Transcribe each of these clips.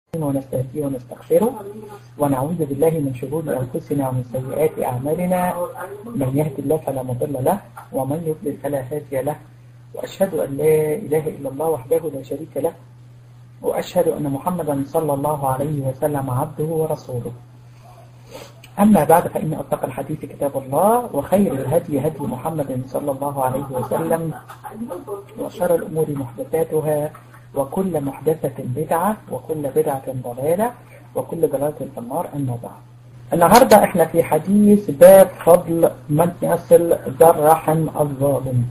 ونستهديه ونستغفره ونعوذ بالله من شرور أنفسنا ومن سيئات أعمالنا من يهد الله فلا مضل له ومن يضلل فلا هادي له وأشهد أن لا إله إلا الله وحده لا شريك له وأشهد أن محمدا صلى الله عليه وسلم عبده ورسوله أما بعد فإن أصدق الحديث كتاب الله وخير الهدي هدي محمد صلى الله عليه وسلم وشر الأمور محدثاتها وكل محدثة بدعة وكل بدعة ضلالة وكل ضلالة في النار أما بعد النهاردة احنا في حديث باب فضل من يصل ذا الرحم الظالم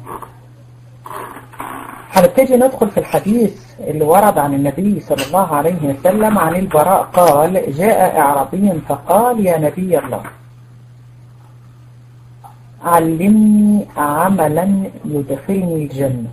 هنبتدي ندخل في الحديث اللي ورد عن النبي صلى الله عليه وسلم عن البراء قال جاء أعرابي فقال يا نبي الله علمني عملا يدخلني الجنة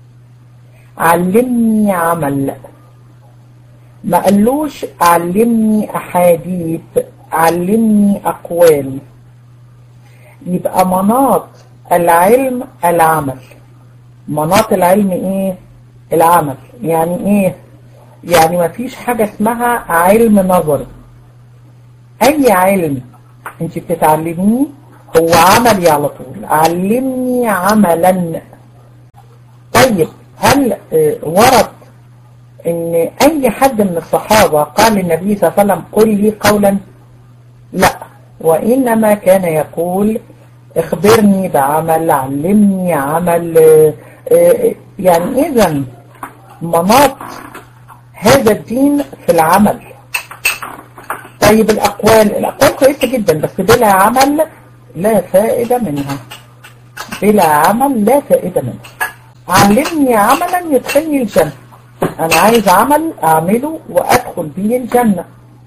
علمني عمل ما قالوش علمني أحاديث علمني أقوال يبقى مناط العلم العمل مناط العلم ايه العمل يعني ايه يعني ما فيش حاجة اسمها علم نظري اي علم انت بتتعلميه هو عملي على طول علمني عملا طيب هل ورد ان اي حد من الصحابة قال للنبي صلى الله عليه وسلم قل لي قولا لا وانما كان يقول اخبرني بعمل علمني عمل يعني اذا مناط هذا الدين في العمل طيب الاقوال الاقوال كويسة جدا بس بلا عمل لا فائدة منها بلا عمل لا فائدة منها علمني عملا يدخلني الجنة انا عايز عمل اعمله وادخل به الجنة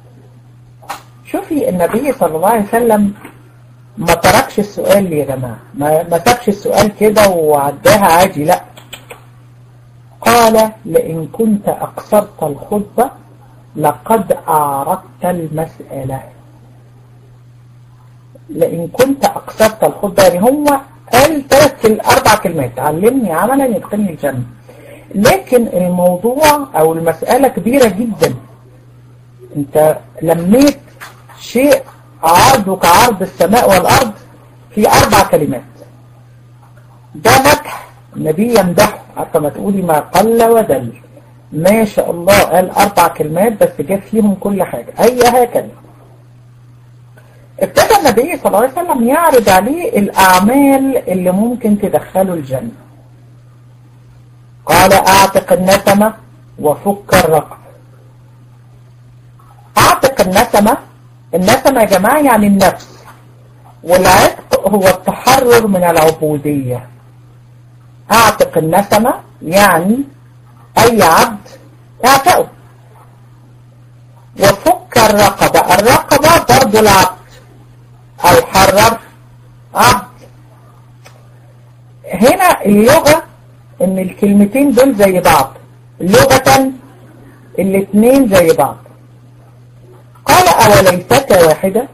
شوفي النبي صلى الله عليه وسلم ما تركش السؤال يا جماعة ما, ما سابش السؤال كده وعداها عادي لا قال لئن كنت أقصرت الخطبة لقد أعرضت المسألة لئن كنت أقصرت الخطبة يعني هو قال ثلاث الأربع كلمات علمني عملا يدخلني الجنة لكن الموضوع أو المسألة كبيرة جدا انت لميت شيء عرضه كعرض السماء والأرض في أربع كلمات ده مدح النبي يمدحه حتى ما تقولي ما قل ودل ما شاء الله قال أربع كلمات بس جاب فيهم كل حاجة أي هكذا ابتدى النبي صلى الله عليه وسلم يعرض عليه الأعمال اللي ممكن تدخله الجنة قال أعتق النسمة وفك الرقب أعتق النسمة النسمة يا جماعة يعني النفس والعتق هو التحرر من العبودية اعتق النسمة يعني اي عبد اعتقه وفك الرقبة الرقبة برضو العبد او حرر عبد هنا اللغة ان الكلمتين دول زي بعض لغة الاتنين زي بعض قال أوليست واحدة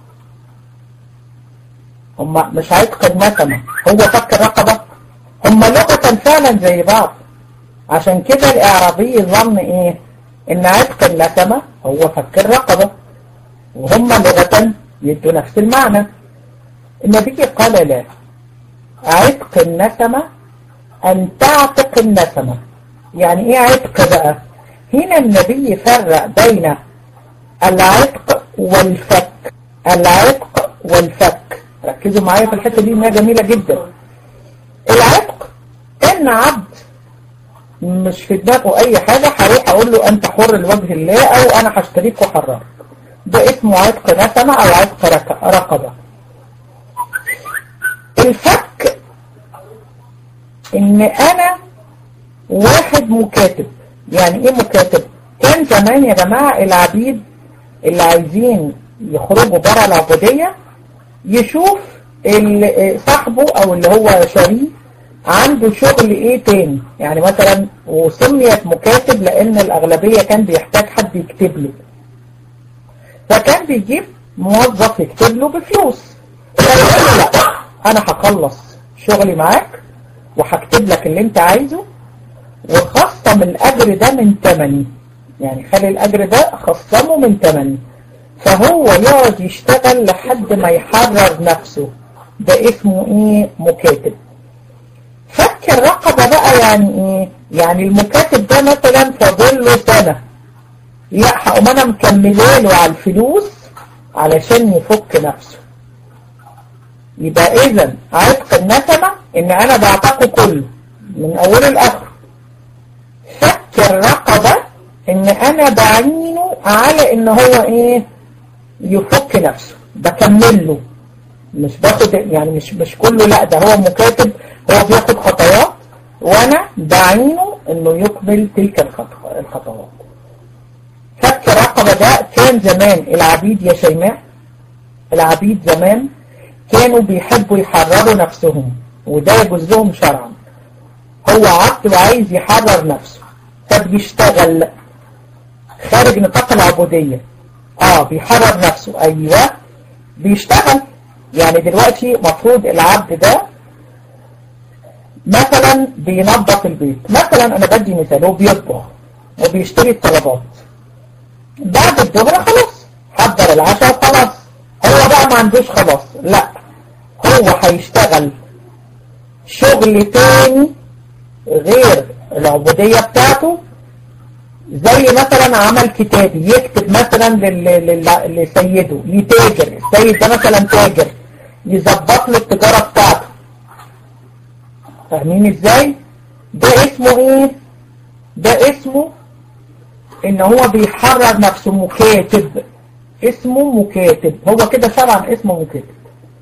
هم مش عتق النسمة هو فك الرقبة هم لغة فعلا زي بعض عشان كده الإعرابي ظن إيه إن عتق النسمة هو فك الرقبة وهم لغة يدوا نفس المعنى النبي قال لا عتق النسمة أن تعتق النسمة يعني إيه عتق بقى هنا النبي فرق بين العتق والفك العتق والفك ركزوا معايا في الحتة دي انها جميلة جدا العتق ان عبد مش في دماغه اي حاجة هروح اقول له انت حر لوجه الله او انا هشتريك وحررك ده اسمه عتق نسمة او عتق رقبة الفك ان انا واحد مكاتب يعني ايه مكاتب كان زمان يا جماعة العبيد اللي عايزين يخرجوا بره العبودية يشوف صاحبه او اللي هو شريه عنده شغل ايه تاني يعني مثلا وسميت مكاتب لان الاغلبية كان بيحتاج حد يكتب له فكان بيجيب موظف يكتب له بفلوس فيقول لا انا هخلص شغلي معاك وهكتب لك اللي انت عايزه وخصم الاجر ده من تمني يعني خلي الأجر ده خصمه من تمني فهو يقعد يشتغل لحد ما يحرر نفسه ده اسمه ايه مكاتب فك الرقبة بقى يعني ايه يعني المكاتب ده مثلا فاضل له سنة لا هقوم انا مكمله له على الفلوس علشان يفك نفسه يبقى اذا عتق النسمة ان انا بعتقه كله من اوله لاخره فك الرقبة ان انا بعينه على ان هو ايه يفك نفسه بكمل له مش باخد يعني مش مش كله لا ده هو مكاتب هو بياخد خطوات وانا بعينه انه يكمل تلك الخطوات فك رقبة ده كان زمان العبيد يا شيماء العبيد زمان كانوا بيحبوا يحرروا نفسهم وده يجوز لهم شرعا هو عبد وعايز يحرر نفسه فبيشتغل خارج نطاق العبودية اه بيحرر نفسه ايوه بيشتغل يعني دلوقتي مفروض العبد ده مثلا بينظف البيت مثلا انا بدي مثال هو بيطبخ وبيشتري الطلبات بعد الظهر خلاص حضر العشاء خلاص هو بقى ما عندوش خلاص لا هو هيشتغل شغل تاني غير العبودية بتاعته زي مثلا عمل كتابي يكتب مثلا لسيده يتاجر السيد ده مثلا تاجر يظبط له التجارة بتاعته فاهمين ازاي ده اسمه ايه ده اسمه ان هو بيحرر نفسه مكاتب اسمه مكاتب هو كده شرعا اسمه مكاتب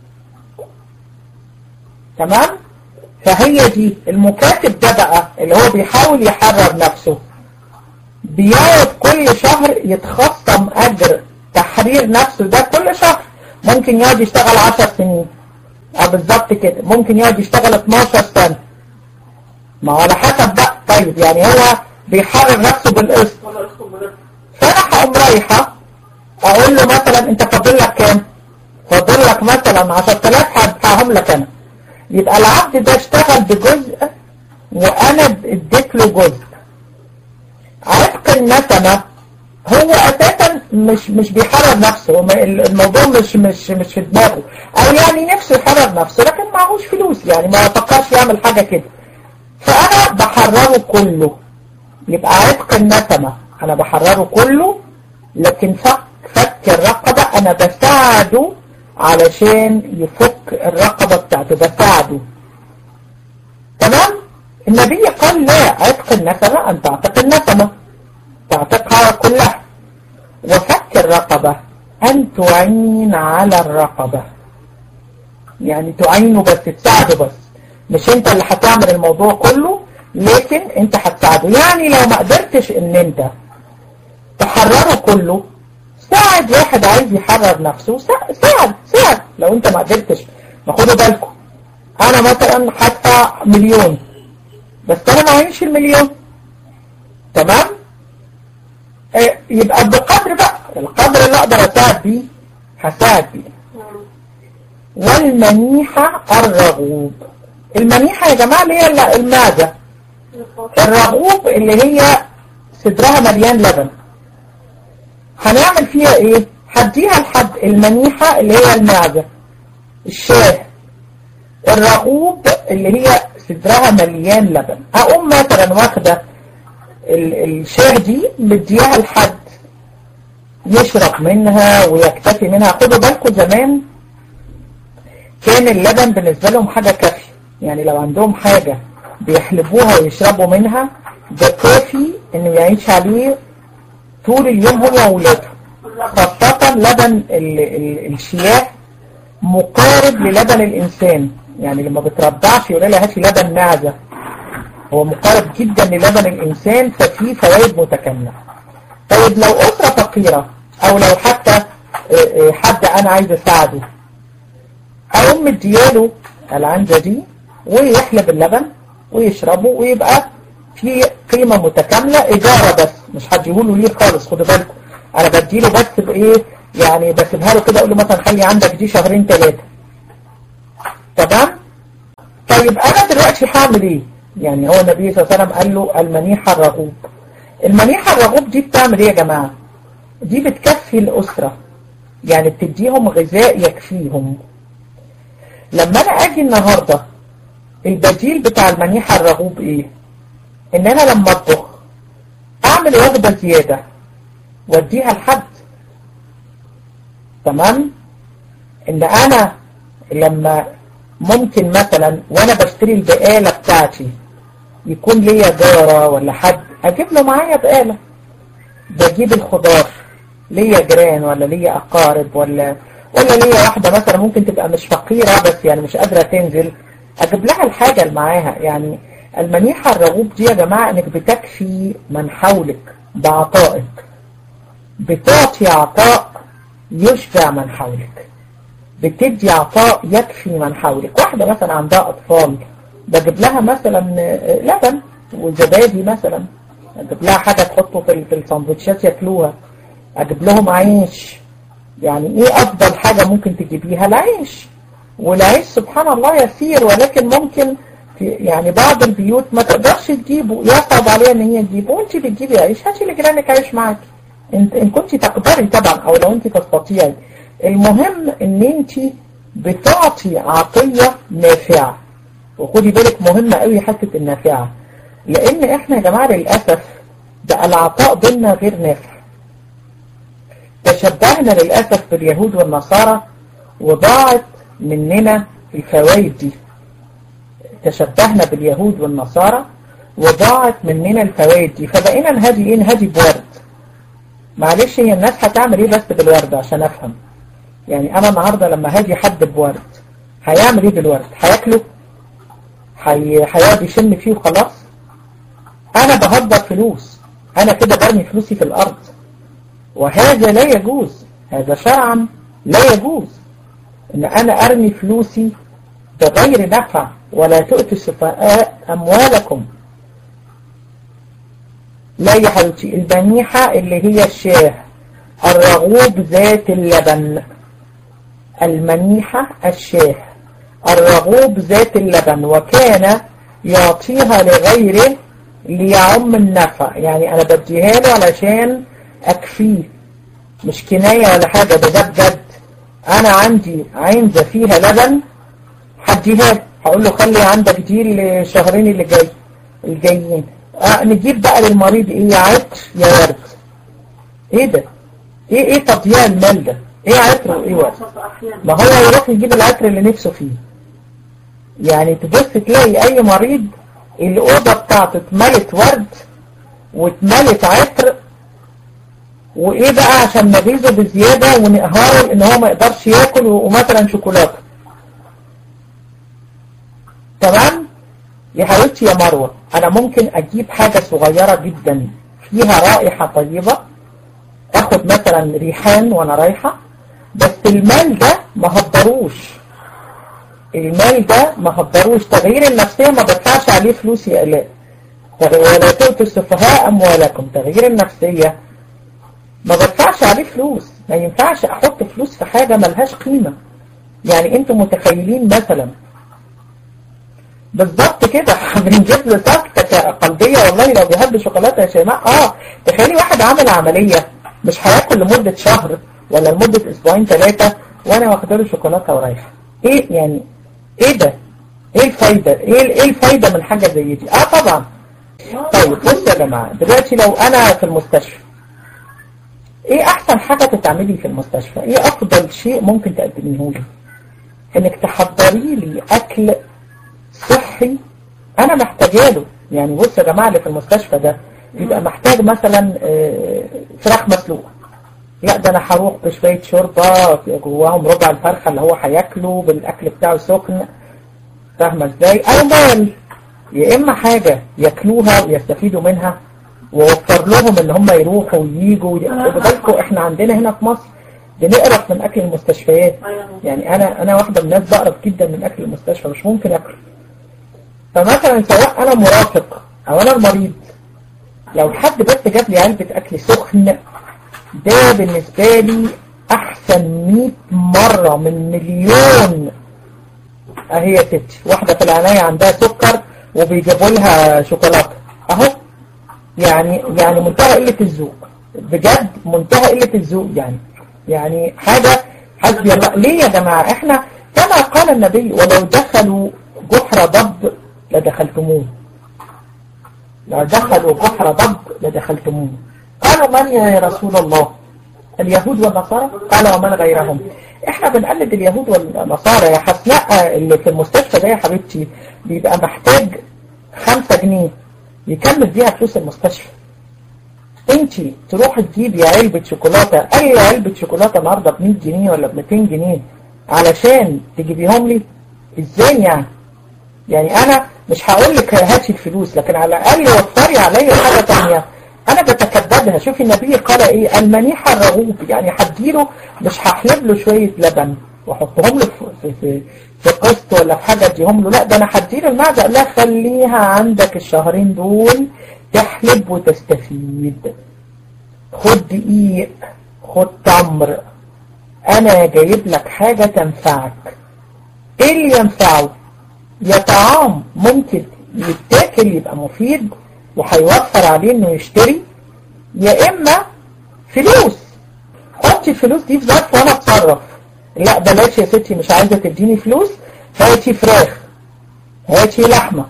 تمام فهي دي المكاتب ده بقى اللي هو بيحاول يحرر نفسه بيقعد كل شهر يتخصم أجر تحرير نفسه ده كل شهر ممكن يقعد يشتغل 10 سنين اه بالظبط كده ممكن يقعد يشتغل 12 سنة ما هو على حسب بقى طيب يعني هو بيحرر نفسه بالقسط فانا هقوم رايحة اقول له مثلا انت فاضل لك كام فاضل لك مثلا 10000 هدفعهم لك انا يبقى العبد ده اشتغل بجزء وانا اديت له جزء عتق النسمة هو اساسا مش مش بيحرر نفسه الموضوع مش مش مش في دماغه او يعني نفسه يحرر نفسه لكن معهوش فلوس يعني ما فكرش يعمل حاجة كده فانا بحرره كله يبقى عتق النسمة انا بحرره كله لكن فك فك الرقبة انا بساعده علشان يفك الرقبة بتاعته بساعده تمام النبي قال لا عتق النسمة أن تعتق النسمة تعتقها كلها وفك الرقبة أن تعين على الرقبة يعني تعينه بس تساعده بس مش انت اللي هتعمل الموضوع كله لكن انت هتساعده يعني لو ما قدرتش ان انت تحرره كله ساعد واحد عايز يحرر نفسه ساعد ساعد لو انت ما قدرتش ما خدوا بالكم انا مثلا هدفع مليون بس انا ما عينش المليون تمام اه يبقى بقدر بقى القدر اللي اقدر اساعد بيه هساعد بيه والمنيحة الرغوب المنيحة يا جماعة اللي هي المعدة الرغوب اللي هي صدرها مليان لبن هنعمل فيها ايه هديها لحد المنيحة اللي هي المعدة الشاه الرغوب اللي هي صدرها مليان لبن اقوم مثلا واخده الشاه دي مديها لحد يشرب منها ويكتفي منها خدوا بالكم زمان كان اللبن بالنسبة لهم حاجة كافية يعني لو عندهم حاجة بيحلبوها ويشربوا منها ده كافي انه يعيش عليه طول اليوم هو وولاده خاصة لبن ال ال الشياه مقارب للبن الإنسان يعني لما بترضعش يقول لها هاتي لبن معزة هو مقارب جدا للبن الإنسان ففيه فوائد متكاملة طيب لو أسرة فقيرة أو لو حتى حد أنا عايز أساعده أقوم مدياله العنجة دي ويحلب اللبن ويشربه ويبقى في قيمة متكاملة إجارة بس مش هديهوله ليه خالص خدوا بالكم أنا بديله بس بإيه يعني بسيبها له كده أقول له مثلا خلي عندك دي شهرين ثلاثة تمام طيب أنا دلوقتي هعمل إيه يعني هو النبي صلى الله عليه وسلم قال له المنيحة الرغوب المنيحة الرغوب دي بتعمل ايه يا جماعة دي بتكفي الأسرة يعني بتديهم غذاء يكفيهم لما انا اجي النهاردة البديل بتاع المنيحة الرغوب ايه ان انا لما اطبخ اعمل وجبة زيادة واديها لحد تمام ان انا لما ممكن مثلا وانا بشتري البقالة بتاعتي يكون ليا جارة ولا حد اجيب له معايا بقالة بجيب الخضار ليا جيران ولا ليا اقارب ولا ولا ليا واحدة مثلا ممكن تبقى مش فقيرة بس يعني مش قادرة تنزل اجيب لها الحاجة اللي معاها يعني المنيحة الرغوب دي يا جماعة انك بتكفي من حولك بعطائك بتعطي عطاء يشبع من حولك بتدي عطاء يكفي من حولك واحدة مثلا عندها أطفال بجيب لها مثلا لبن وزبادي مثلا أجيب لها حاجة تحطه في في السندوتشات ياكلوها أجيب لهم عيش يعني إيه أفضل حاجة ممكن تجيبيها العيش والعيش سبحان الله يسير ولكن ممكن في يعني بعض البيوت ما تقدرش تجيبه يصعب عليها ان هي تجيبه وانت بتجيبي عيش هاتي لجيرانك عيش معاكي انت ان كنت تقدري طبعا او لو انت تستطيعي المهم ان انت بتعطي عطية نافعة وخدي بالك مهمة قوي حتة النافعة لان احنا يا جماعة للأسف بقى العطاء بينا غير نافع تشبهنا للأسف باليهود والنصارى وضاعت مننا الفوائد دي تشبهنا باليهود والنصارى وضاعت مننا الفوائد دي فبقينا نهدي ايه نهدي بورد معلش هي الناس هتعمل ايه بس بالورد عشان افهم يعني انا النهاردة لما هاجي حد بورد هيعمل ايه بالورد هياكله هيقعد يشم فيه وخلاص انا بهدر فلوس انا كده برمي فلوسي في الارض وهذا لا يجوز هذا شرعا لا يجوز ان انا ارمي فلوسي بغير نفع ولا تؤتوا السفهاء اموالكم لا يا حبيبتي البنيحة اللي هي الشاه الرغوب ذات اللبن المنيحة الشاه الرغوب ذات اللبن وكان يعطيها لغيره ليعم النفع يعني انا بديها له علشان اكفيه مش كناية ولا حاجة ده ده بجد انا عندي عنزة فيها لبن هديها له هقول له خلي عندك دي الشهرين اللي جاي الجايين آه نجيب بقى للمريض ايه يا عطر يا ورد ايه ده ايه ايه تضييع المال ده ايه عطر وايه ورد ما هو يروح يجيب العطر اللي نفسه فيه يعني تبص تلاقي اي مريض الاوضه بتاعته اتملت ورد واتملت عطر وايه بقى عشان نغيظه بزياده ونقهره ان هو ما يقدرش ياكل ومثلا شوكولاته تمام يا حبيبتي يا مروه انا ممكن اجيب حاجه صغيره جدا فيها رائحه طيبه اخد مثلا ريحان وانا رايحه بس المال ده ما هدروش المال ده ما هدروش تغيير النفسيه ما بدفعش عليه فلوس يا الاء ولا تؤتوا السفهاء اموالكم تغيير النفسيه ما بدفعش عليه فلوس ما ينفعش احط فلوس في حاجه ملهاش قيمه يعني انتم متخيلين مثلا بالظبط كده بنجيب له سكتة قلبية والله لو بيحب شوكولاتة يا شيماء اه تخيلي واحد عمل عملية مش هياكل لمدة شهر ولا لمدة اسبوعين ثلاثة وانا واخده له شوكولاتة ورايحة ايه يعني ايه ده ايه الفايدة ايه ايه الفايدة من حاجة زي دي اه طبعا طيب بصوا يا جماعة دلوقتي لو انا في المستشفى ايه احسن حاجة تتعملي في المستشفى ايه افضل شيء ممكن تقدميه لي انك تحضري لي اكل صحي انا محتاجه له يعني بص يا جماعه اللي في المستشفى ده بيبقى محتاج مثلا فراخ مسلوقه لا ده انا هروح بشويه شوربه جواهم ربع الفرخه اللي هو هياكله بالاكل بتاعه سخن فاهمه ازاي او مال يا اما حاجه ياكلوها ويستفيدوا منها ووفر لهم ان هم يروحوا وييجوا خدوا بالكم احنا عندنا هنا في مصر بنقرف من اكل المستشفيات يعني انا انا واحده من الناس بقرف جدا من اكل المستشفى مش ممكن اكل فمثلا سواء انا مرافق او انا المريض لو حد بس جاب لي علبة اكل سخن ده بالنسبة لي احسن 100 مرة من مليون اهي يا ستي واحدة في العناية عندها سكر وبيجيبوا لها شوكولاتة اهو يعني يعني منتهى قلة الذوق بجد منتهى قلة الذوق يعني يعني حاجة حسبي الله ليه يا جماعة احنا كما قال النبي ولو دخلوا جحر ضب لدخلتموه لو دخلوا جحر ضب لدخلتموه قالوا من يا رسول الله اليهود والنصارى قال ومن غيرهم احنا بنقلد اليهود والنصارى يا حسناء اللي في المستشفى ده يا حبيبتي بيبقى محتاج خمسة جنيه يكمل بيها فلوس المستشفى انت تروح تجيبي علبة شوكولاتة اي علبة شوكولاتة النهاردة ب 100 جنيه ولا ب 200 جنيه علشان تجيبيهم لي ازاي يعني يعني انا مش هقول لك هاتي الفلوس لكن على الاقل وفري عليا حاجة تانية انا بتكبدها شوفي النبي قال ايه المنيحة الرغوب يعني هديله مش هحلب له شوية لبن واحطهم له في في في قسط ولا في حاجة اديهم له لا ده انا هديله المعدة لا خليها عندك الشهرين دول تحلب وتستفيد خد دقيق خد تمر انا جايب لك حاجة تنفعك ايه اللي ينفعه يا طعام ممكن يتاكل يبقى مفيد وهيوفر عليه انه يشتري يا اما فلوس حطي الفلوس دي في ظرف وانا اتصرف لا بلاش يا ستي مش عايزة تديني فلوس هاتي فراخ هاتي لحمة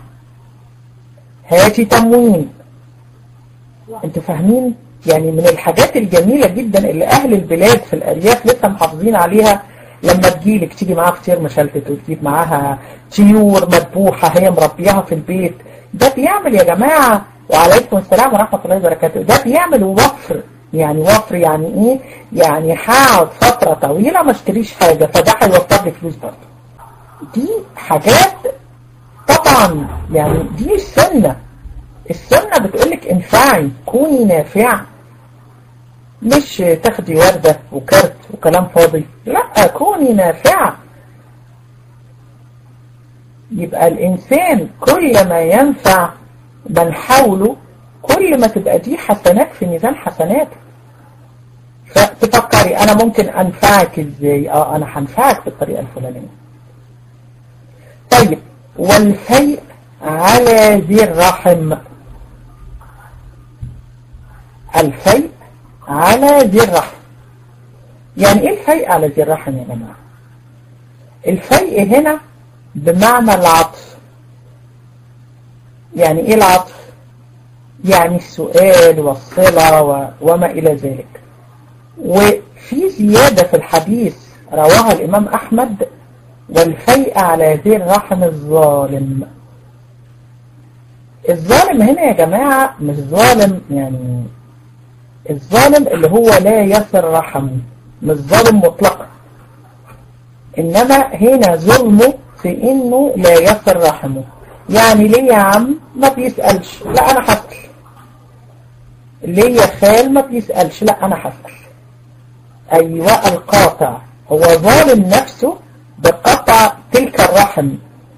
هاتي تموين انتوا فاهمين يعني من الحاجات الجميلة جدا اللي اهل البلاد في الارياف لسه محافظين عليها لما تجيلك تيجي معاها فطير مشلتت وتجيب معاها طيور مذبوحة هي مربيها في البيت ده بيعمل يا جماعة وعليكم السلام ورحمة الله وبركاته ده بيعمل وفر يعني وفر يعني ايه يعني هقعد فترة طويلة ما اشتريش حاجة فده هيوفر لي فلوس برضه دي حاجات طبعا يعني دي السنة السنة بتقولك انفعي كوني نافعة مش تاخدي وردة وكرت وكلام فاضي لا كوني نافعة يبقى الإنسان كل ما ينفع من حوله كل ما تبقى دي حسنات في ميزان حسناته فتفكري أنا ممكن أنفعك إزاي آه أنا هنفعك بالطريقة الفلانية طيب والفيء على ذي الرحم الفيء على ذي الرحم يعني ايه الفيء على ذي الرحم يا جماعة الفيء هنا بمعنى العطف يعني ايه العطف يعني السؤال والصلة و... وما الى ذلك وفي زيادة في الحديث رواها الامام احمد والفيء على ذي الرحم الظالم الظالم هنا يا جماعة مش ظالم يعني الظالم اللي هو لا يصل رحمه مش ظالم مطلقا إنما هنا ظلمه في إنه لا يصل رحمه يعني ليه يا عم ما بيسألش لا أنا حسأل ليه يا خال ما بيسألش لا أنا حسأل أيوة القاطع هو ظالم نفسه بقطع تلك الرحم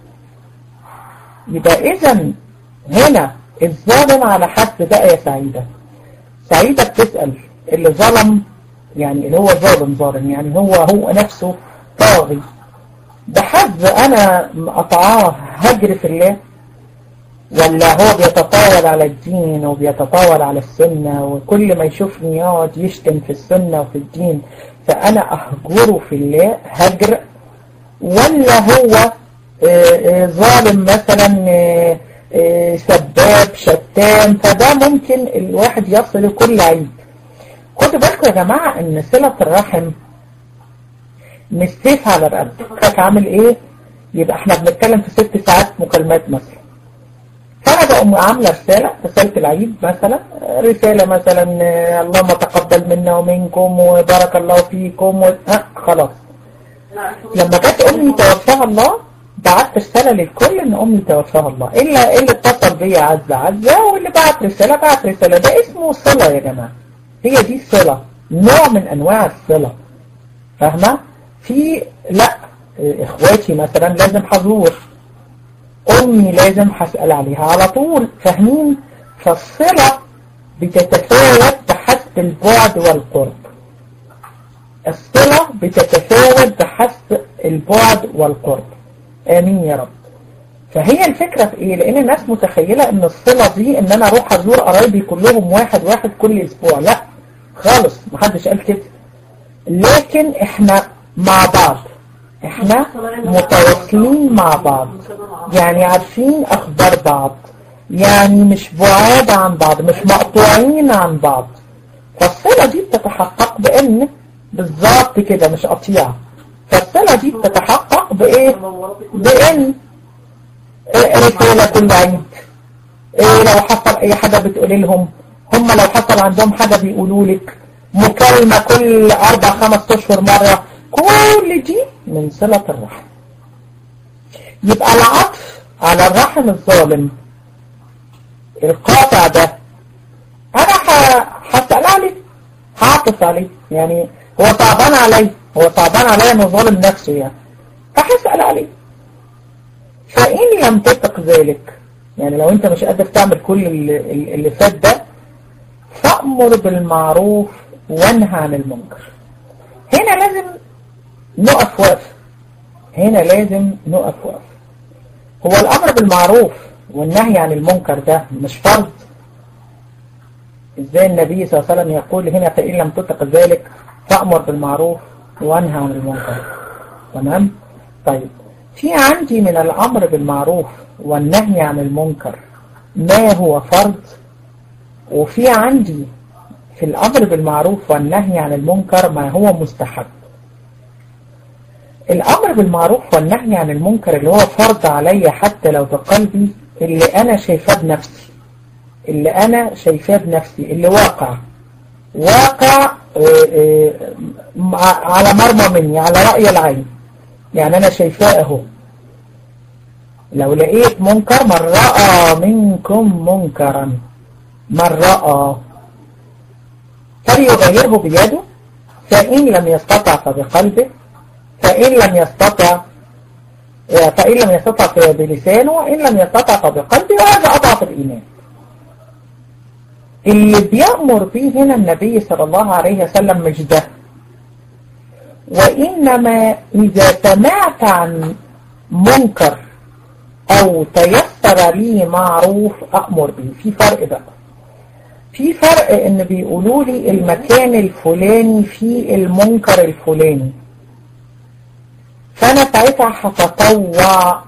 يبقى إذا هنا الظالم على حسب بقى يا سعيدة سعيدة بتسأل اللي ظلم يعني اللي هو ظالم ظالم يعني هو هو نفسه طاغي بحسب أنا قطعاه هجر في الله ولا هو بيتطاول على الدين وبيتطاول على السنة وكل ما يشوفني يقعد يشتم في السنة وفي الدين فأنا أهجره في الله هجر ولا هو ظالم مثلا سباب شتام فده ممكن الواحد يصل لكل عيب خدوا بالكم يا جماعة ان صلة الرحم مش سيف على رقبتك عامل ايه يبقى احنا بنتكلم في ست ساعات مكالمات مثلا فانا بقوم عاملة رسالة رسالة العيد مثلا رسالة مثلا اللهم تقبل منا ومنكم وبارك الله فيكم و... ها خلاص لما جت امي توفاها الله بعت رسالة للكل ان امي توفاها الله الا اللي اتصل بيا عزة عزة واللي بعت رسالة بعت رسالة ده اسمه صلة يا جماعة هي دي الصلة نوع من انواع الصلة فاهمة في لا اخواتي مثلا لازم حضور امي لازم هسأل عليها على طول فاهمين فالصلة بتتفاوت بحسب البعد والقرب الصلة بتتفاوت بحسب البعد والقرب آمين يا رب فهي الفكرة في ايه لان الناس متخيلة ان الصلة دي ان انا اروح ازور قرايبي كلهم واحد واحد كل اسبوع لا خالص محدش قال كده لكن احنا مع بعض احنا متواصلين مع بعض يعني عارفين اخبار بعض يعني مش بعاد عن بعض مش مقطوعين عن بعض فالصلة دي بتتحقق بان بالظبط كده مش قطيعة فالصلة دي بتتحقق بايه بان رسالة كل عيد إيه لو حصل اي حاجة بتقولي لهم هم لو حصل عندهم حاجة بيقولوا لك مكالمة كل اربع خمس اشهر مرة كل دي من صلة الرحم يبقى العطف على الرحم الظالم القاطع ده انا هسأل عليه هعطف عليه يعني هو صعبان علي هو صعبان علي انه ظالم نفسه يعني فهسأل عليه فإن لم تطق ذلك يعني لو انت مش قادر تعمل كل اللي, اللي فات ده فأمر بالمعروف وانهى عن المنكر هنا لازم نقف وقف هنا لازم نقف وقف هو الأمر بالمعروف والنهي عن المنكر ده مش فرض ازاي النبي صلى الله عليه وسلم يقول هنا فإن لم تطق ذلك فأمر بالمعروف وانهى عن المنكر تمام طيب في عندي من الأمر بالمعروف والنهي عن المنكر ما هو فرض وفي عندي في الأمر بالمعروف والنهي عن المنكر ما هو مستحب الأمر بالمعروف والنهي عن المنكر اللي هو فرض علي حتى لو بقلبي اللي أنا شايفاه بنفسي اللي أنا شايفاه بنفسي اللي واقع واقع على مرمى مني على رأي العين يعني أنا شايفاه أهو لو لقيت منكر من رأى منكم منكرا من رأى فليغيره بيده فإن لم يستطع فبقلبه فإن لم يستطع فإن لم يستطع بلسانه وإن لم يستطع فبقلبه وهذا أضعف الإيمان اللي بيأمر به هنا النبي صلى الله عليه وسلم مش ده وإنما إذا سمعت عن منكر أو تيسر لي معروف أأمر به في فرق بقى في فرق إن بيقولوا لي المكان الفلاني فيه المنكر الفلاني فأنا ساعتها هتطوع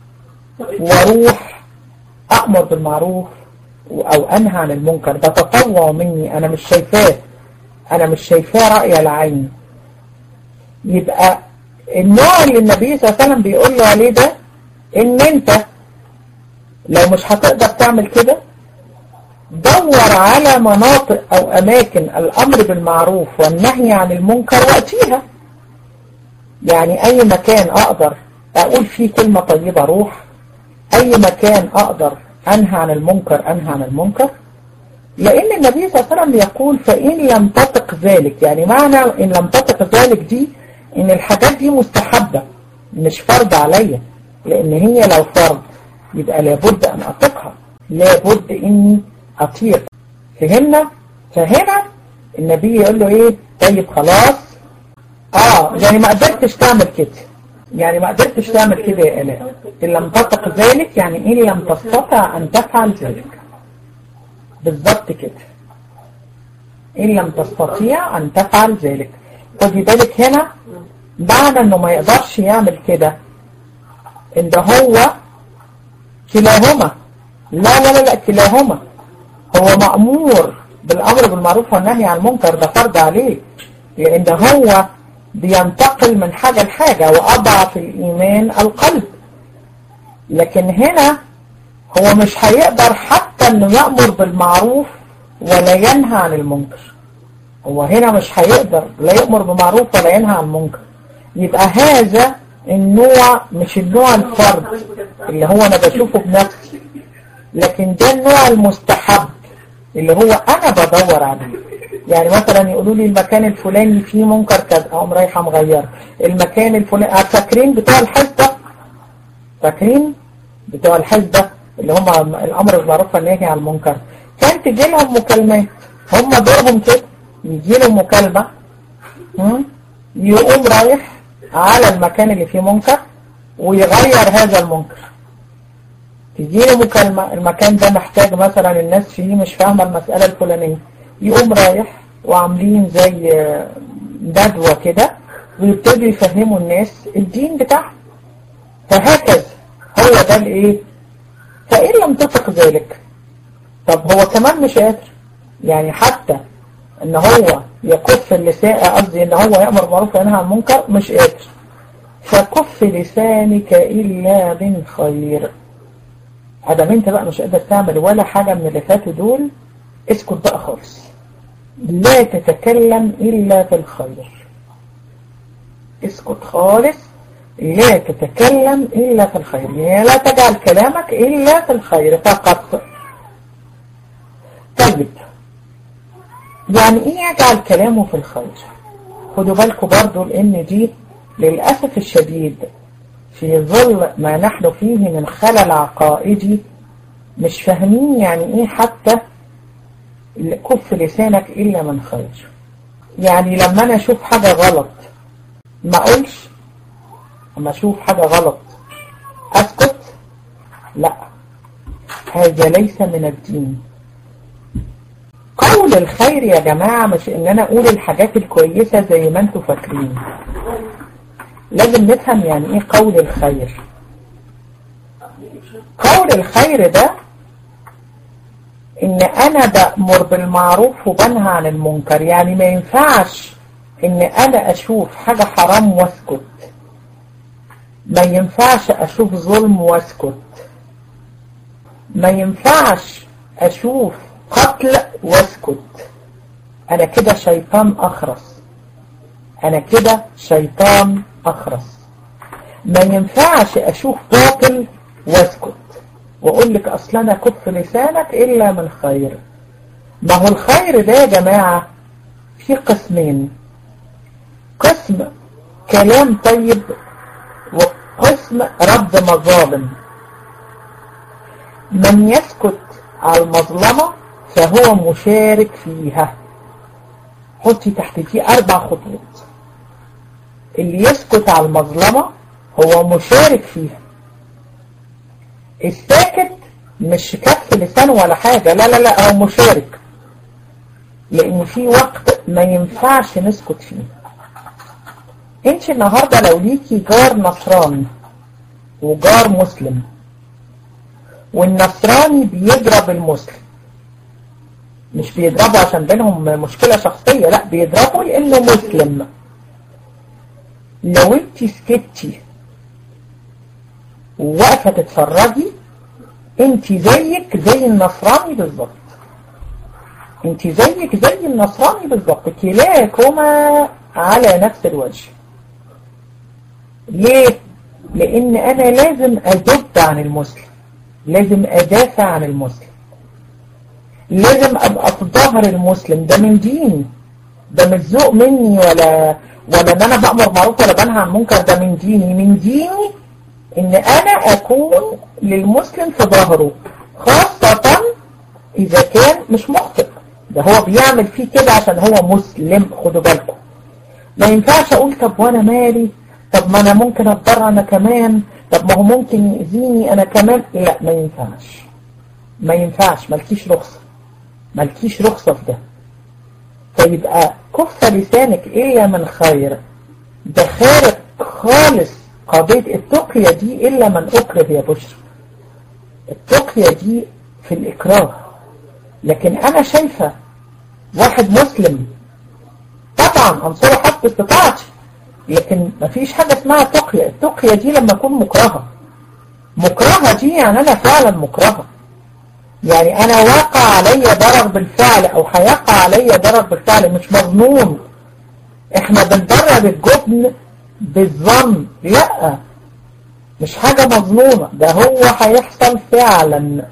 واروح أأمر بالمعروف أو أنهى عن المنكر ده تطوع مني أنا مش شايفاه أنا مش شايفاه رأي العين يبقى النوع اللي النبي صلى الله عليه وسلم بيقول له عليه ده ان انت لو مش هتقدر تعمل كده دور على مناطق او اماكن الامر بالمعروف والنهي عن المنكر واتيها يعني اي مكان اقدر اقول فيه كلمة طيبة روح اي مكان اقدر انهى عن المنكر انهى عن المنكر لان النبي صلى الله عليه وسلم يقول فان لم تطق ذلك يعني معنى ان لم تطق ذلك دي ان الحاجات دي مستحبة مش فرض عليا لان هي لو فرض يبقى لابد ان اطيقها لابد اني اطيق فهمنا فهنا النبي يقول له ايه طيب خلاص اه يعني ما قدرتش تعمل كده يعني ما قدرتش تعمل كده يا الاء ان لم تطق ذلك يعني ان لم تستطع ان تفعل ذلك بالضبط كده ان لم تستطيع ان تفعل ذلك خدي بالك هنا بعد انه ما يقدرش يعمل كده ان ده هو كلاهما لا لا لا لا كلاهما هو مأمور بالأمر بالمعروف والنهي عن المنكر ده فرض عليه لأن ده هو بينتقل من حاجة لحاجة وأضعف الإيمان القلب لكن هنا هو مش هيقدر حتى أنه يأمر بالمعروف ولا ينهى عن المنكر هو هنا مش هيقدر لا يأمر بمعروف ولا ينهى عن المنكر يبقى هذا النوع مش النوع الفرد اللي هو انا بشوفه بنفسي لكن ده النوع المستحب اللي هو انا بدور عليه يعني مثلا يقولوا لي المكان الفلاني فيه منكر كذا اقوم رايحه مغير المكان الفلاني فاكرين بتوع الحزبه فاكرين بتوع الحزبه اللي هم الامر بالمعروف والنهي عن المنكر كان تجي لهم مكالمات هم دورهم كده يجي لهم مكالمه يقوم رايح على المكان اللي فيه منكر ويغير هذا المنكر يجيله مكالمة المكان ده محتاج مثلا الناس فيه مش فاهمة المسألة الفلانية يقوم رايح وعاملين زي ندوة كده ويبتدوا يفهموا الناس الدين بتاعهم فهكذا هو ده الايه فإن لم تطق ذلك طب هو كمان مش قادر يعني حتى ان هو يكف اللسان قصدي ان هو يأمر بالمعروف وينهى عن المنكر مش قادر فكف لسانك إلا من خير ادام انت بقى مش قادر تعمل ولا حاجة من اللي فاتوا دول اسكت بقى خالص لا تتكلم إلا في الخير اسكت خالص لا تتكلم إلا في الخير يعني لا تجعل كلامك إلا في الخير فقط طيب يعني إيه يجعل كلامه في الخير خدوا بالكم برضو لأن دي للأسف الشديد في ظل ما نحن فيه من خلل عقائدي مش فاهمين يعني إيه حتى كف لسانك إلا من خير يعني لما أنا أشوف حاجة غلط ما أقولش لما أشوف حاجة غلط أسكت لا هذا ليس من الدين قول الخير يا جماعة مش إن أنا أقول الحاجات الكويسة زي ما أنتوا فاكرين لازم نفهم يعني إيه قول الخير قول الخير ده ان انا بأمر بالمعروف وبنهى عن المنكر يعني ما ينفعش ان انا اشوف حاجة حرام واسكت ما ينفعش اشوف ظلم واسكت ما ينفعش اشوف قتل واسكت انا كده شيطان اخرس انا كده شيطان اخرس ما ينفعش اشوف باطل واسكت واقول لك اصل انا كف لسانك الا من خير ما هو الخير ده يا جماعة في قسمين قسم كلام طيب وقسم رد مظالم من يسكت على المظلمة فهو مشارك فيها حطي تحت دي اربع خطوط اللي يسكت على المظلمة هو مشارك فيها الساكت مش كف لسانه ولا حاجة لا لا لا هو مشارك لان في وقت ما ينفعش نسكت فيه انت النهاردة لو ليكي جار نصراني وجار مسلم والنصراني بيضرب المسلم مش بيضربه عشان بينهم مشكلة شخصية لا بيضربه لانه مسلم لو انت سكتي وواقفة تتفرجي انت زيك زي النصراني بالظبط انت زيك زي النصراني بالظبط كلاكما على نفس الوجه ليه لان انا لازم اذب عن المسلم لازم ادافع عن المسلم لازم ابقى في ظهر المسلم ده من ديني ده مش ذوق مني ولا ولا ان انا بأمر معروف ولا بنهى عن منكر ده من ديني من ديني ان انا اكون للمسلم في ظهره خاصة اذا كان مش مخطئ ده هو بيعمل فيه كده عشان هو مسلم خدوا بالكم ما ينفعش اقول طب وانا مالي طب ما انا ممكن اتضرر انا كمان طب ما هو ممكن يأذيني انا كمان لا ما ينفعش ما ينفعش مالكيش رخصة مالكيش رخصة في ده فيبقى كف لسانك الا من خير ده خارج خالص قضية التقية دي إلا من أكره يا بشر التقية دي في الإكراه لكن أنا شايفة واحد مسلم طبعا أنصره حسب استطاعتي لكن مفيش حاجة اسمها تقية التقية دي لما أكون مكرهة مكرهة دي يعني أنا فعلا مكرهة يعني أنا واقع علي ضرر بالفعل أو هيقع علي ضرر بالفعل مش مظنون احنا بندرب الجبن بالظن لا مش حاجة مظنونة ده هو هيحصل فعلا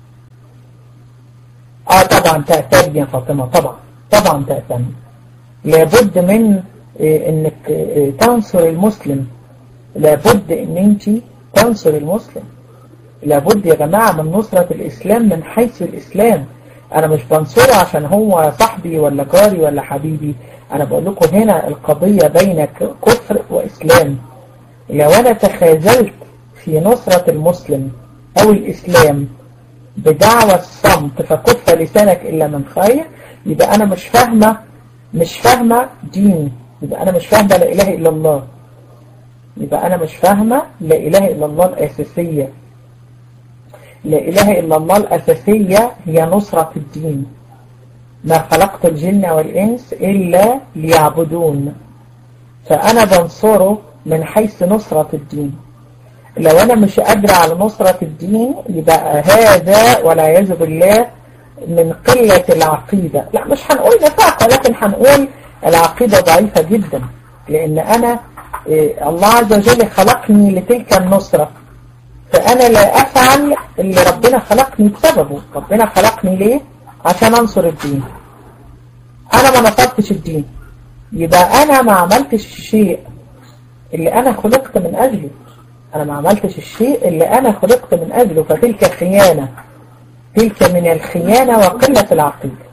اه طبعا تأتاني يا فاطمة طبعا طبعا تأتاني لابد من إيه انك إيه تنصر المسلم لابد ان انت تنصر المسلم لابد يا جماعة من نصرة الاسلام من حيث الاسلام انا مش بنصره عشان هو صاحبي ولا جاري ولا حبيبي انا بقول لكم هنا القضية بين كفر واسلام لو انا تخاذلت في نصرة المسلم أو الإسلام بدعوى الصمت فكف لسانك إلا من خير يبقى أنا مش فاهمة مش فاهمة دين يبقى أنا مش فاهمة لا إله إلا الله يبقى أنا مش فاهمة لا إله إلا الله الأساسية لا إله إلا الله الأساسية هي نصرة الدين ما خلقت الجن والإنس إلا ليعبدون فأنا بنصره من حيث نصرة الدين لو أنا مش قادرة على نصرة الدين يبقى هذا والعياذ بالله من قلة العقيدة لا مش هنقول نفاق لكن هنقول العقيدة ضعيفة جدا لأن أنا الله عز وجل خلقني لتلك النصرة فأنا لا أفعل اللي ربنا خلقني بسببه ربنا خلقني ليه عشان أنصر الدين أنا ما نصرتش الدين يبقى أنا ما عملتش الشيء اللي أنا خلقت من أجله أنا ما عملتش الشيء اللي أنا خلقت من أجله فتلك خيانة تلك من الخيانة وقلة العقيدة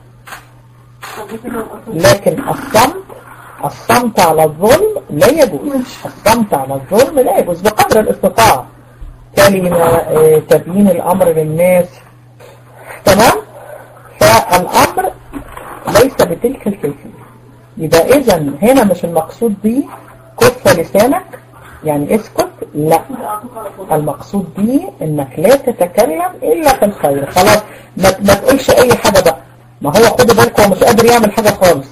لكن الصمت الصمت على الظلم لا يجوز الصمت على الظلم لا يجوز بقدر الاستطاعة كلمة تبيين الأمر للناس تمام فالأمر ليس بتلك الكيفية يبقى إذا هنا مش المقصود بيه كف لسانك يعني اسكت لا المقصود بيه انك لا تتكلم الا في الخير خلاص ما, ما تقولش اي حاجة بقى ما هو خدوا بالكم هو مش قادر يعمل حاجة خالص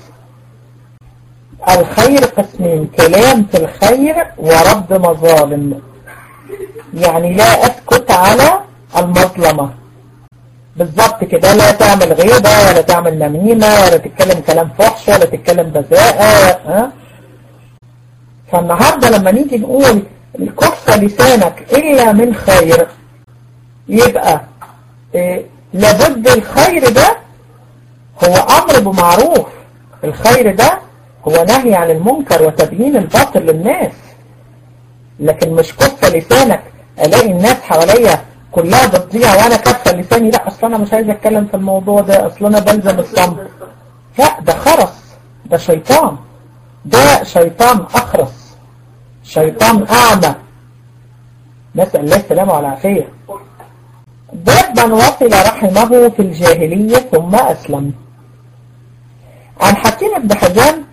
الخير قسمين كلام في الخير ورد مظالم يعني لا اسكت على المظلمة بالظبط كده لا تعمل غيبة ولا تعمل نميمة ولا تتكلم كلام فحش ولا تتكلم بذاءة ها فالنهاردة لما نيجي نقول كف لسانك إلا من خير يبقى إيه لابد الخير ده هو أمر بمعروف الخير ده هو نهي عن المنكر وتبيين الباطل للناس لكن مش كف لسانك ألاقي الناس حواليا كلها بتضيع وأنا كف لساني لا أصلا أنا مش عايز أتكلم في الموضوع ده أصلا أنا بلزم الصمت لا ده خرس ده شيطان ده شيطان أخرس شيطان أعمى نسأل الله السلامة والعافية باب من وصل رحمه في الجاهلية ثم أسلم عن حكيم بن حزام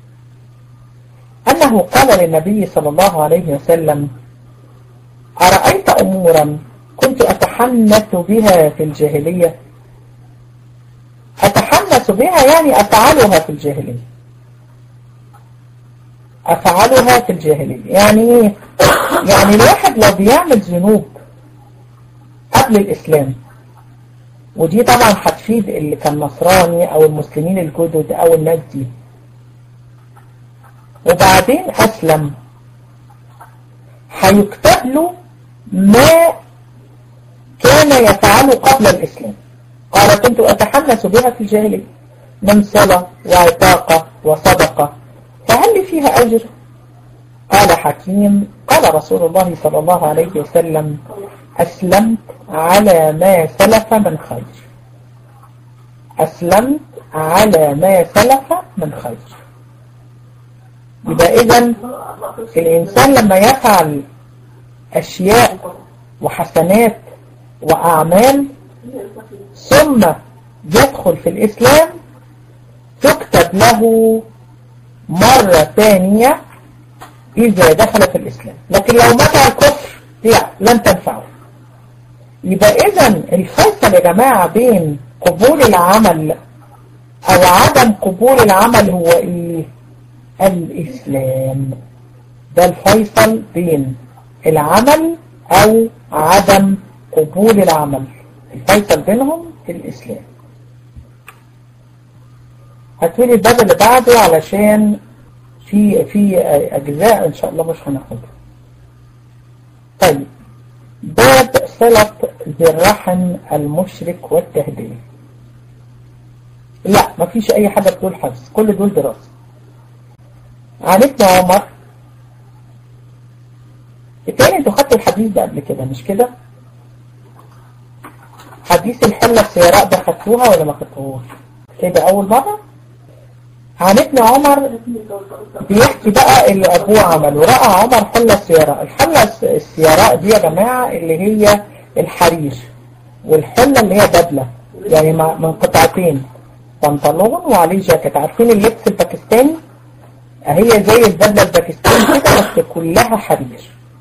أنه قال للنبي صلى الله عليه وسلم أرأيت أمورا كنت أتحنث بها في الجاهلية أتحنث بها يعني أفعلها في الجاهلية أفعلها في الجاهلية يعني إيه؟ يعني الواحد لو بيعمل ذنوب قبل الإسلام ودي طبعا هتفيد اللي كان نصراني أو المسلمين الجدد أو الناس دي وبعدين أسلم هيكتب له ما كان يفعله قبل الإسلام قال كنت أتحنس بها في الجاهلية من صلاة وعتاقة وصدقة فهل لي فيها أجر قال حكيم قال رسول الله صلى الله عليه وسلم أسلمت على ما سلف من خير أسلمت على ما سلف من خير يبقى إذن الإنسان لما يفعل أشياء وحسنات وأعمال ثم يدخل في الإسلام تكتب له مرة ثانية إذا دخل في الإسلام لكن لو مات على الكفر لا لن تنفعه يبقى إذا الفيصل يا جماعة بين قبول العمل أو عدم قبول العمل هو إيه؟ الإسلام ده الفيصل بين العمل أو عدم قبول العمل الفيصل بينهم الإسلام هتقولي الباب اللي بعده علشان في في أجزاء إن شاء الله مش هناخدها طيب باب صلة ذي الرحم المشرك والتهديد لا مفيش أي حاجة بتقول حفظ كل دول دراسة عن ابن عمر التاني انتوا خدتوا الحديث ده قبل كده مش كده حديث الحلة السيراء ده خدتوها ولا ما خدتوهوش كده أول مرة عن ابن عمر بيحكي بقى اللي أبوه عمله رأى عمر حلة السيراء الحلة السيراء دي يا جماعة اللي هي الحرير والحلة اللي هي بدلة يعني من قطعتين بنطلون وعليه جاكيت عارفين اللبس الباكستاني هي زي البدلة الباكستاني كده بس كلها حرير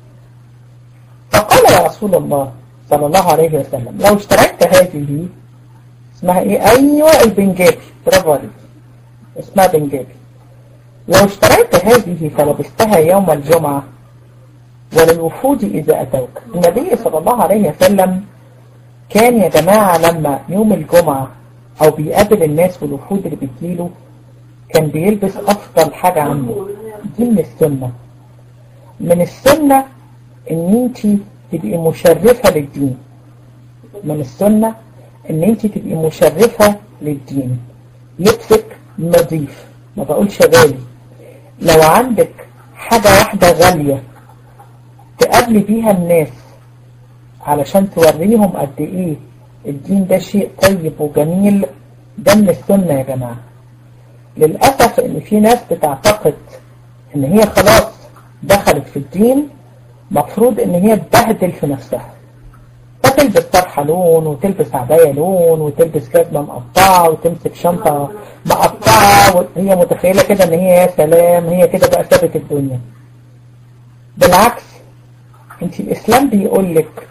فقال يا رسول الله صلى الله عليه وسلم لو اشتريت هذه اسمها ايه ايوه البنجابي برافو عليك اسمها بنجابي لو اشتريت هذه فلبستها يوم الجمعة وللوفود إذا أتوك النبي صلى الله عليه وسلم كان يا جماعة لما يوم الجمعة أو بيقابل الناس والوفود اللي بتجيله كان بيلبس أفضل حاجة عنه دي من السنة من السنة إن أنت تبقي مشرفة للدين من السنة إن أنت تبقي مشرفة للدين لبسك نظيف ما بقولش غالي لو عندك حاجة واحدة غالية تقابلي بيها الناس علشان توريهم قد ايه الدين ده شيء طيب وجميل ده من السنة يا جماعة للأسف ان في ناس بتعتقد ان هي خلاص دخلت في الدين مفروض ان هي تبهدل في نفسها فتلبس طرحة لون وتلبس عباية لون وتلبس جزمة مقطعة وتمسك شنطة مقطعة هي متخيلة كده ان هي يا سلام هي كده بقى سابت الدنيا بالعكس انت الاسلام بيقول لك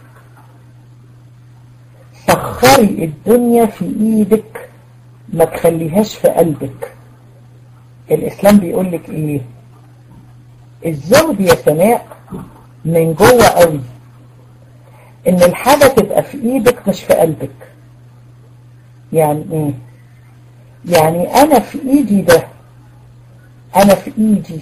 سخري الدنيا في ايدك ما تخليهاش في قلبك الاسلام بيقول لك ايه الزهد يا سماء من جوه قوي ان الحاجة تبقى في ايدك مش في قلبك يعني ايه يعني انا في ايدي ده انا في ايدي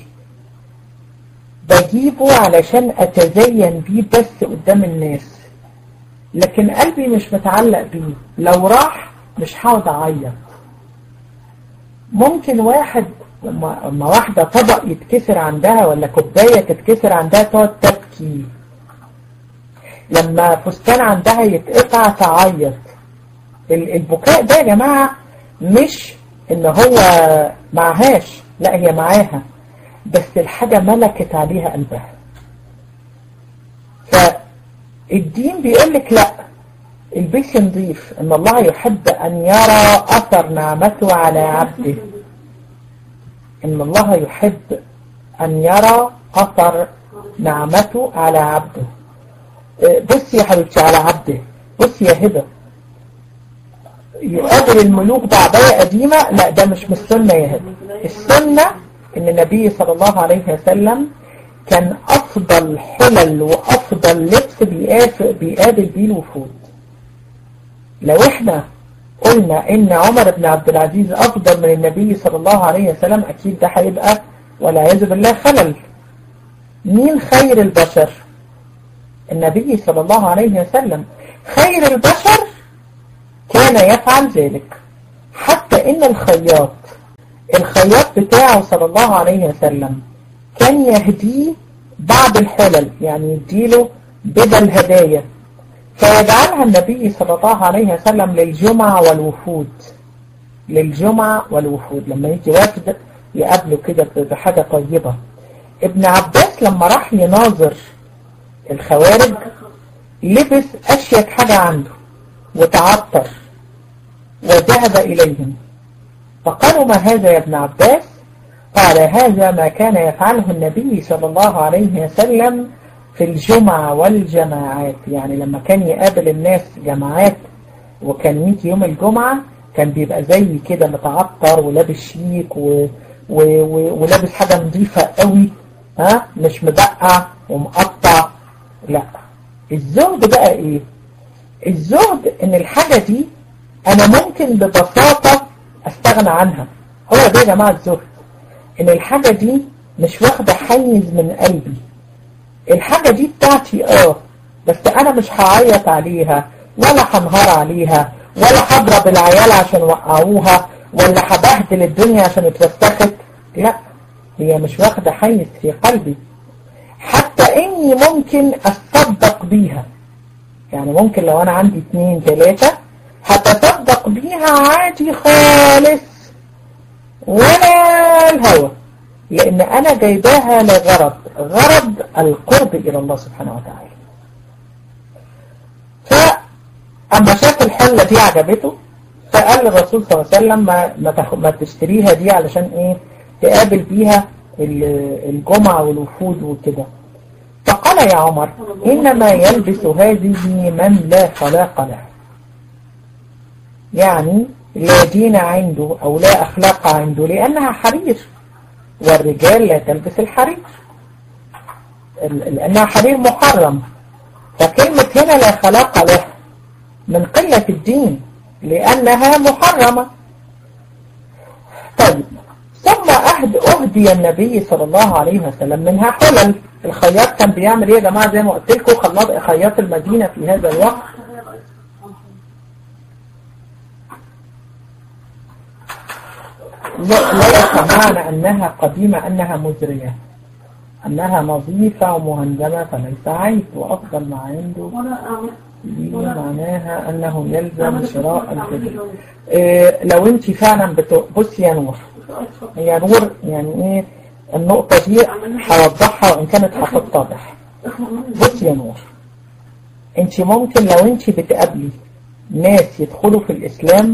بجيبه علشان اتزين بيه بس قدام الناس لكن قلبي مش متعلق بيه لو راح مش هقعد اعيط ممكن واحد لما واحدة طبق يتكسر عندها ولا كوباية تتكسر عندها تقعد تبكي لما فستان عندها يتقطع تعيط البكاء ده يا جماعة مش ان هو معهاش لا هي معاها بس الحاجة ملكت عليها قلبها فالدين بيقول لك لا البيت نضيف ان الله يحب ان يرى اثر نعمته على عبده ان الله يحب ان يرى اثر نعمته على عبده بصي يا حبيبتي على عبده بصي يا هبه يقابل الملوك بعباية قديمة لا ده مش من السنة يا هبه السنة ان النبي صلى الله عليه وسلم كان افضل حلل وافضل لبس بيقابل بيه الوفود لو احنا قلنا ان عمر بن عبد العزيز افضل من النبي صلى الله عليه وسلم اكيد ده هيبقى والعياذ بالله خلل مين خير البشر النبي صلى الله عليه وسلم خير البشر كان يفعل ذلك حتى ان الخياط الخياط بتاعه صلى الله عليه وسلم كان يهديه بعض الحلل يعني يديله بدل هدايا فيجعلها النبي صلى الله عليه وسلم للجمعة والوفود للجمعة والوفود لما يجي وافد يقابله كده بحاجة طيبة ابن عباس لما راح يناظر الخوارج لبس أشيك حاجة عنده وتعطر وذهب إليهم فقالوا ما هذا يا ابن عباس قال هذا ما كان يفعله النبي صلى الله عليه وسلم في الجمعة والجماعات يعني لما كان يقابل الناس جماعات وكان يجي يوم الجمعة كان بيبقى زي كده متعطر ولابس شيك و... و... و... ولابس حاجة نظيفة قوي ها مش مبقع ومقطع لا الزهد بقى ايه الزهد ان الحاجة دي انا ممكن ببساطة استغنى عنها هو ده يا جماعة الزهد ان الحاجة دي مش واخدة حيز من قلبي الحاجة دي بتاعتي اه بس انا مش هعيط عليها ولا هنهار عليها ولا هضرب العيال عشان وقعوها ولا هبهدل الدنيا عشان اتوسخت لا هي مش واخدة حيز في قلبي حتى اني ممكن اتصدق بيها يعني ممكن لو انا عندي اتنين تلاتة هتصدق بيها عادي خالص ولا الهوى لان انا جايباها لغرض غرض القرب الى الله سبحانه وتعالى اما شاف الحلة دي عجبته فقال للرسول صلى الله عليه وسلم ما, ما, تخ... ما تشتريها دي علشان ايه تقابل بيها الجمعة والوفود وكده فقال يا عمر إنما يلبس هذه من لا خلاق له يعني لا دين عنده أو لا أخلاق عنده لأنها حرير والرجال لا تلبس الحرير لأنها حرير محرم فكلمة هنا لا خلاق له من قلة الدين لأنها محرمة طيب ثم أهد أهدي النبي صلى الله عليه وسلم منها حلل الخياط كان بيعمل ايه يا جماعة زي ما قلت لكم خلاط خياط المدينة في هذا الوقت لا, لا يسمعنا أنها قديمة أنها مزرية أنها نظيفة ومهندمة فليس عيب وأفضل ما عنده دي معناها أنه يلزم شراء الجديد إيه لو أنت فعلا بصي يا نور هي نور يعني إيه النقطة دي هوضحها وإن كانت هتتضح بصي يا نور أنت ممكن لو أنت بتقابلي ناس يدخلوا في الإسلام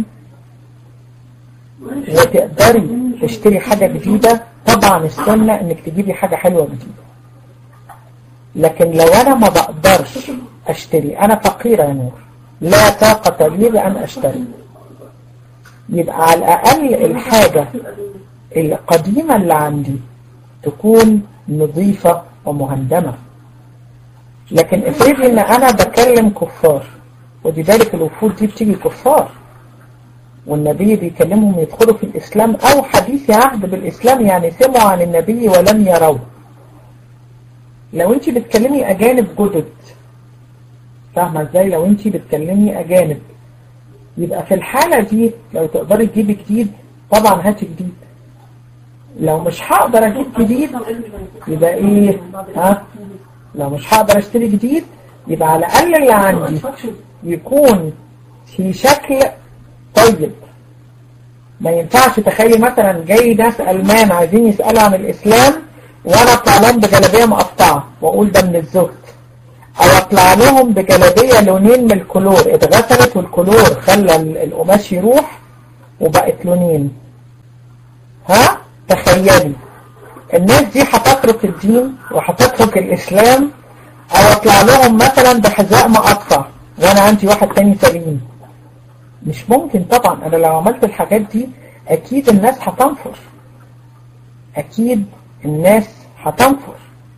وتقدري تشتري حاجة جديدة طبعا السنة انك تجيبي حاجة حلوة جديدة لكن لو انا ما بقدرش اشتري انا فقيرة يا نور لا طاقة لي بان اشتري يبقى على الاقل الحاجة القديمة اللي عندي تكون نظيفة ومهندمة لكن افرضي ان انا بكلم كفار ودي ذلك الوفود دي بتيجي كفار والنبي بيكلمهم يدخلوا في الإسلام أو حديث عهد بالإسلام يعني سمعوا عن النبي ولم يروه لو انت بتكلمي أجانب جدد فاهمة ازاي لو انت بتكلمي أجانب يبقى في الحالة دي لو تقدري تجيبي جديد طبعا هاتي جديد لو مش هقدر اجيب جديد يبقى ايه ها لو مش هقدر اشتري جديد يبقى على الأقل اللي عندي يكون في شكل طيب ما ينفعش تخيلي مثلا جاي ناس ألمان عايزين يسألوا عن الإسلام وأنا أطلع لهم بجلابية مقطعة وأقول ده من الزهد أو أطلع لهم بجلابية لونين من الكلور اتغسلت والكلور خلى القماش يروح وبقت لونين ها تخيلي الناس دي هتترك الدين وهتترك الإسلام أو أطلع لهم مثلا بحذاء مقطع وأنا عندي واحد تاني سليم مش ممكن طبعا انا لو عملت الحاجات دي اكيد الناس هتنفر اكيد الناس هتنفر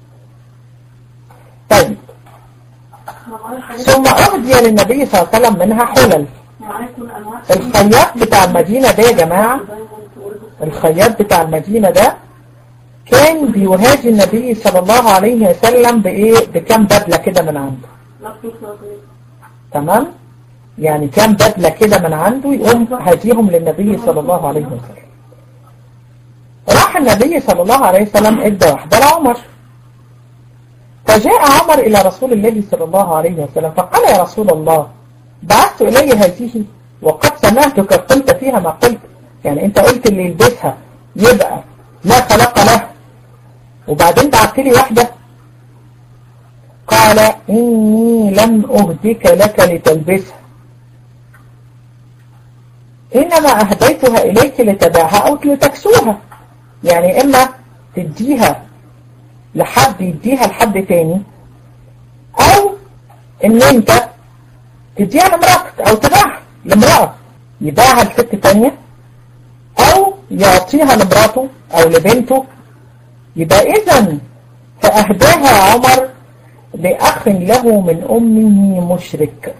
طيب ثم اهدي للنبي صلى الله عليه وسلم منها حلل الخياط بتاع المدينة ده يا جماعة الخياط بتاع المدينة ده كان بيهاجي النبي صلى الله عليه وسلم بايه بكام بدلة كده من عنده تمام يعني كام بدلة كده من عنده يقوم هديهم للنبي صلى الله عليه وسلم راح النبي صلى الله عليه وسلم ادى واحدة لعمر فجاء عمر إلى رسول الله صلى الله عليه وسلم فقال يا رسول الله بعثت إلي هذه وقد سمعتك قلت فيها ما قلت يعني انت قلت اللي يلبسها يبقى لا خلق له وبعدين بعت لي واحدة قال إني لم أهدك لك لتلبسها إنما أهديتها إليك لتباعها أو لتكسوها يعني إما تديها لحد يديها لحد تاني أو إن أنت تديها لمرأتك أو تباعها لامرأة يباعها لست تانية أو يعطيها لمراته أو لبنته يبقى إذا فأهداها عمر لأخ له من أمه مشرك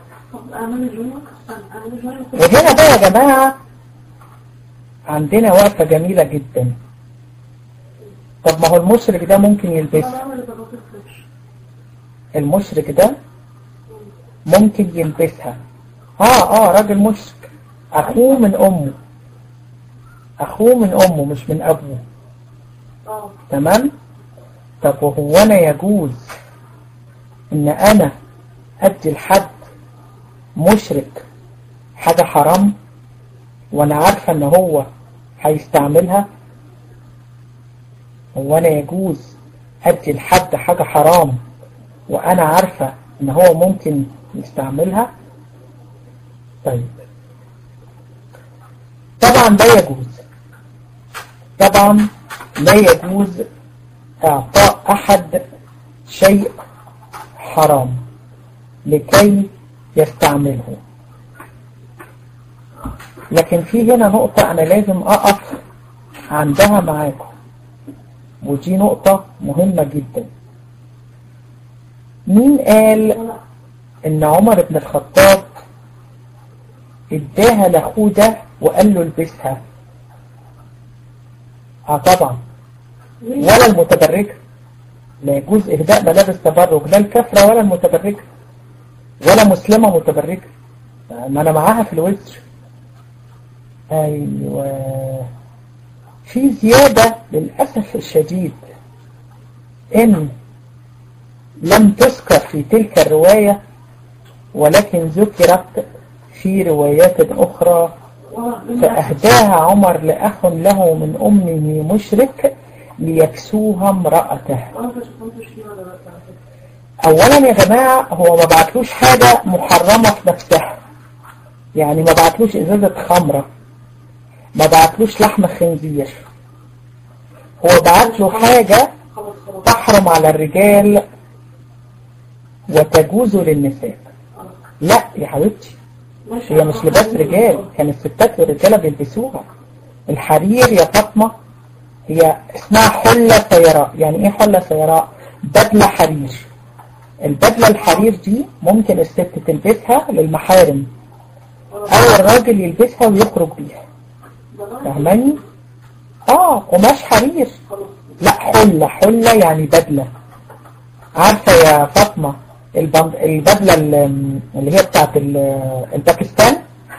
وهنا بقى يا جماعة عندنا وقفة جميلة جدا طب ما هو المشرك ده ممكن يلبسها المشرك ده ممكن يلبسها اه اه راجل مشرك اخوه من امه اخوه من امه مش من ابوه تمام طب وهو انا يجوز ان انا ادي لحد مشرك حاجة حرام وانا عارفة ان هو هيستعملها هو انا يجوز ادي لحد حاجة حرام وانا عارفة ان هو ممكن يستعملها طيب طبعا لا يجوز طبعا لا يجوز اعطاء احد شيء حرام لكي يستعمله لكن في هنا نقطة انا لازم اقف عندها معاكم ودي نقطة مهمة جدا مين قال ان عمر بن الخطاب اداها لاخوه ده وقال له البسها اه طبعا ولا المتبرجة لا يجوز اهداء ملابس تبرج لا الكفرة ولا المتبرجة ولا مسلمة متبرجة ما انا معاها في الوزر ايوه في زيادة للأسف الشديد ان لم تذكر في تلك الرواية ولكن ذكرت في روايات أخرى فأهداها عمر لأخ له من أمه مشرك ليكسوها امرأته أولا يا جماعة هو ما بعتلوش حاجة محرمة في نفسها يعني ما بعتلوش إزازة خمرة ما بعتلوش لحم خنزير هو بعتله حاجة تحرم على الرجال وتجوز للنساء لا يا حبيبتي هي مش لباس رجال كان الستات والرجاله بيلبسوها الحرير يا فاطمه هي اسمها حله سيراء يعني ايه حله سيراء بدله حرير البدله الحرير دي ممكن الست تلبسها للمحارم او الراجل يلبسها ويخرج بيها فاهماني اه قماش حرير لا حله حله يعني بدله عارفه يا فاطمه البدلة اللي هي بتاعت الباكستان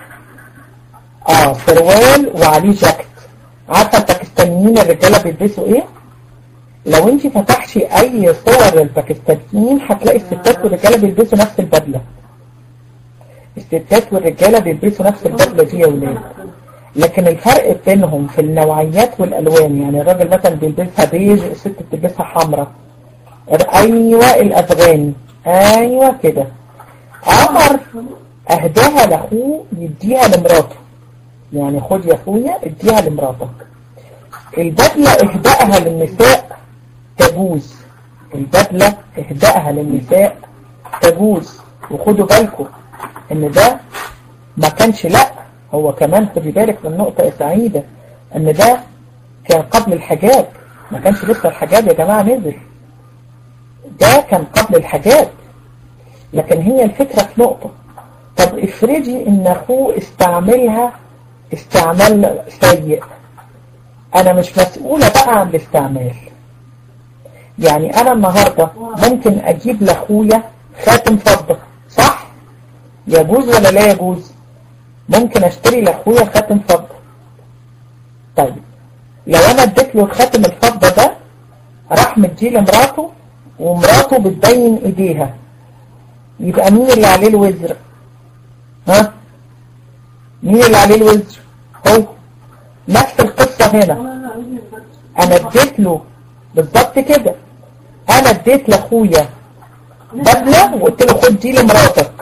اه سروال وعليه جاكيت عارفة الباكستانيين الرجالة بيلبسوا ايه لو انت فتحتي اي صور الباكستانيين هتلاقي الستات والرجالة بيلبسوا نفس البدلة الستات والرجالة بيلبسوا نفس البدلة دي يا ولاد لكن الفرق بينهم في النوعيات والالوان يعني الراجل مثلا بيلبسها بيج الست بتلبسها حمراء ايوه الافغاني ايوه كده عمر اهداها لاخوه يديها لمراته يعني خد يا اخويا اديها لمراتك البدلة اهدائها للنساء تجوز البدلة اهدائها للنساء تجوز وخدوا بالكم ان ده ما كانش لا هو كمان خدي بالك من نقطة يا سعيدة ان ده كان قبل الحجاب ما كانش لسه الحجاب يا جماعة نزل ده كان قبل الحجاب لكن هي الفكرة في نقطة طب افرضي ان اخوه استعملها استعمال سيء انا مش مسؤولة بقى عن الاستعمال يعني انا النهاردة ممكن اجيب لاخويا خاتم فضة صح يجوز ولا لا يجوز ممكن اشتري لاخويا خاتم فضة طيب لو انا اديت له الخاتم الفضة ده راح مديه لمراته ومراته بتبين ايديها يبقى مين اللي عليه الوزر ها مين اللي عليه الوزر هو نفس القصة هنا انا اديت له بالظبط كده انا اديت لاخويا بدلة وقلت له خد دي لمراتك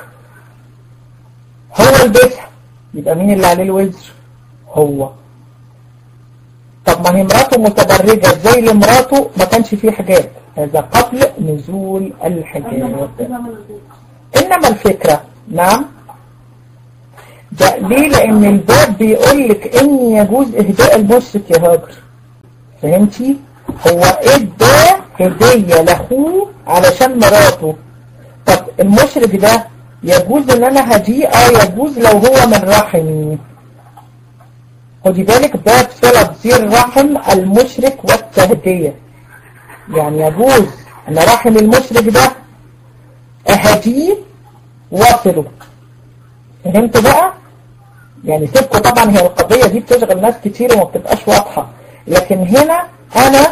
هو البسها يبقى مين اللي عليه الوزر هو طب ما هي مراته متبرجة زي لمراته ما كانش فيه حجاب هذا قبل نزول الحجاب إنما الفكرة نعم ده ليه لأن الباب بيقول لك إن يجوز إهداء المشرك يا هاجر فهمتي هو إدى هدية لأخوه علشان مراته طب المشرك ده يجوز إن أنا هديه آه يجوز لو هو من رحمي خدي بالك باب صلة زير رحم المشرك والتهدية يعني يجوز أن رحم المشرك ده أهديه وصله فهمت بقى يعني سيبكوا طبعا هي القضية دي بتشغل ناس كتير وما بتبقاش واضحة لكن هنا أنا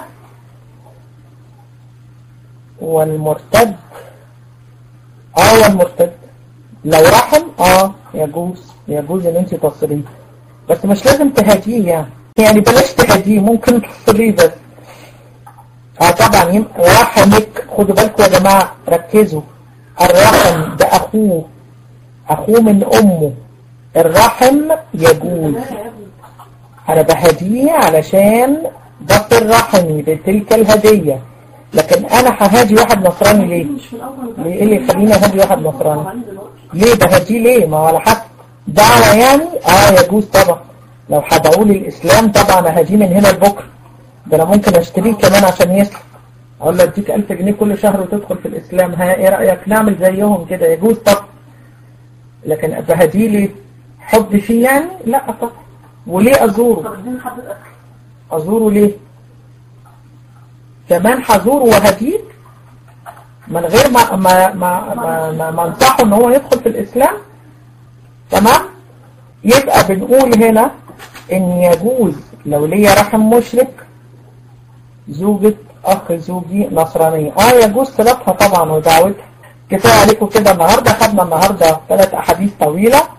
والمرتد اه والمرتد لو رحم اه يجوز يجوز ان انت تصليه بس مش لازم تهديه يعني يعني بلاش تهديه ممكن تصليه بس اه طبعا رحمك خدوا بالكم يا جماعة ركزوا الرحم ده اخوه اخوه من امه الرحم يجوز انا بهديه علشان بصل رحمي بتلك الهدية لكن انا ههدي واحد نصراني ليه ليه ايه اللي يخليني اهدي واحد نصراني ليه بهديه ليه ما هو على حسب دعوة يعني اه يجوز طبعا لو هدعوه للاسلام طبعا اهديه من هنا لبكره ده انا ممكن اشتريه كمان عشان يسلم اقول له اديك 1000 جنيه كل شهر وتدخل في الاسلام ها ايه رايك نعمل زيهم كده يجوز طبعا لكن بهديه ليه حب فيه يعني لا طبعا وليه ازوره ازوره ليه كمان هزوره وهديه من غير ما ما ما ما, ما, ما انصحه ان هو يدخل في الاسلام تمام يبقى بنقول هنا ان يجوز لو ليا رحم مشرك زوجة اخ زوجي نصرانية اه يجوز صلاتها طبعا ودعوتها كفاية عليكم كده النهاردة خدنا النهاردة ثلاث احاديث طويلة